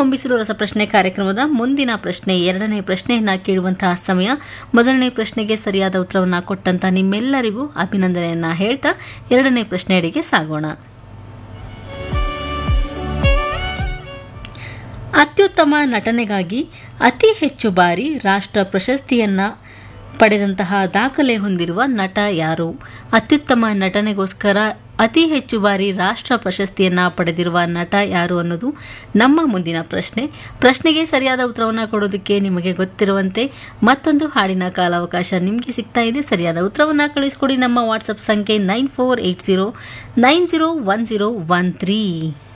ಹೊಂಬಿಸಲು ರಸಪ್ರಶ್ನೆ ಕಾರ್ಯಕ್ರಮದ ಮುಂದಿನ ಪ್ರಶ್ನೆ ಎರಡನೇ ಪ್ರಶ್ನೆಯನ್ನ ಕೇಳುವಂತಹ ಸಮಯ ಮೊದಲನೇ ಪ್ರಶ್ನೆಗೆ ಸರಿಯಾದ ಉತ್ತರವನ್ನ ಕೊಟ್ಟಂತ ನಿಮ್ಮೆಲ್ಲರಿಗೂ ಅಭಿನಂದನೆಯನ್ನ ಹೇಳ್ತಾ ಎರಡನೇ ಪ್ರಶ್ನೆಯಡಿಗೆ ಸಾಗೋಣ ಅತ್ಯುತ್ತಮ ನಟನೆಗಾಗಿ ಅತಿ ಹೆಚ್ಚು ಬಾರಿ ರಾಷ್ಟ್ರ ಪ್ರಶಸ್ತಿಯನ್ನ ಪಡೆದಂತಹ ದಾಖಲೆ ಹೊಂದಿರುವ ನಟ ಯಾರು ಅತ್ಯುತ್ತಮ ನಟನೆಗೋಸ್ಕರ ಅತಿ ಹೆಚ್ಚು ಬಾರಿ ರಾಷ್ಟ್ರ ಪ್ರಶಸ್ತಿಯನ್ನ ಪಡೆದಿರುವ ನಟ ಯಾರು ಅನ್ನೋದು ನಮ್ಮ ಮುಂದಿನ ಪ್ರಶ್ನೆ ಪ್ರಶ್ನೆಗೆ ಸರಿಯಾದ ಉತ್ತರವನ್ನು ಕೊಡೋದಕ್ಕೆ ನಿಮಗೆ ಗೊತ್ತಿರುವಂತೆ ಮತ್ತೊಂದು ಹಾಡಿನ ಕಾಲಾವಕಾಶ ನಿಮಗೆ ಸಿಗ್ತಾ ಇದೆ ಸರಿಯಾದ ಉತ್ತರವನ್ನು ಕಳಿಸ್ಕೊಡಿ ನಮ್ಮ ವಾಟ್ಸಪ್ ಸಂಖ್ಯೆ nine four eight zero nine zero one zero one three